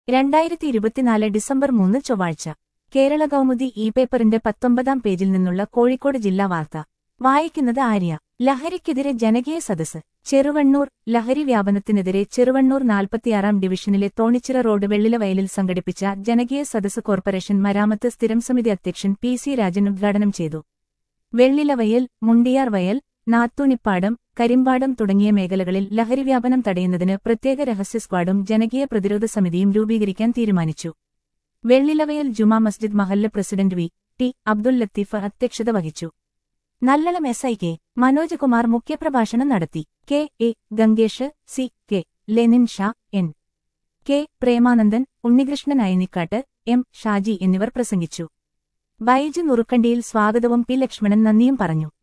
രണ്ടായിരത്തി ഇരുപത്തിനാല് ഡിസംബർ മൂന്ന് ചൊവ്വാഴ്ച കേരള കൗമുദി ഇ പേപ്പറിന്റെ പത്തൊമ്പതാം പേജിൽ നിന്നുള്ള കോഴിക്കോട് ജില്ലാ വാർത്ത വായിക്കുന്നത് ആര്യ ലഹരിക്കെതിരെ ജനകീയ സദസ് ചെറുവണ്ണൂർ ലഹരി വ്യാപനത്തിനെതിരെ ചെറുവണ്ണൂർ നാൽപ്പത്തിയാറാം ഡിവിഷനിലെ തോണിച്ചിറ റോഡ് വെള്ളിലവയലിൽ സംഘടിപ്പിച്ച ജനകീയ സദസ് കോർപ്പറേഷൻ മരാമത്ത് സ്ഥിരം സമിതി അധ്യക്ഷൻ പി സി രാജൻ ഉദ്ഘാടനം ചെയ്തു വെള്ളിലവയൽ മുണ്ടിയാർ വയൽ നാത്തൂണിപ്പാടം കരിമ്പാടം തുടങ്ങിയ മേഖലകളിൽ ലഹരി വ്യാപനം തടയുന്നതിന് പ്രത്യേക രഹസ്യ സ്ക്വാഡും ജനകീയ പ്രതിരോധ സമിതിയും രൂപീകരിക്കാൻ തീരുമാനിച്ചു വെള്ളിലവയൽ ജുമാ മസ്ജിദ് മഹല്ല് president V T Abdul Latheef അധ്യക്ഷത വഹിച്ചു Nallalam S I K Manoj Kumar മുഖ്യപ്രഭാഷണം നടത്തി K A Gangesh C K Lenin Sha N K Premanandan Unnikrishnan Ayanikkad M Shaji എന്നിവർ പ്രസംഗിച്ചു ബൈജു നുറുക്കണ്ടിയിൽ സ്വാഗതവും പി ലക്ഷ്മണൻ നന്ദിയും പറഞ്ഞു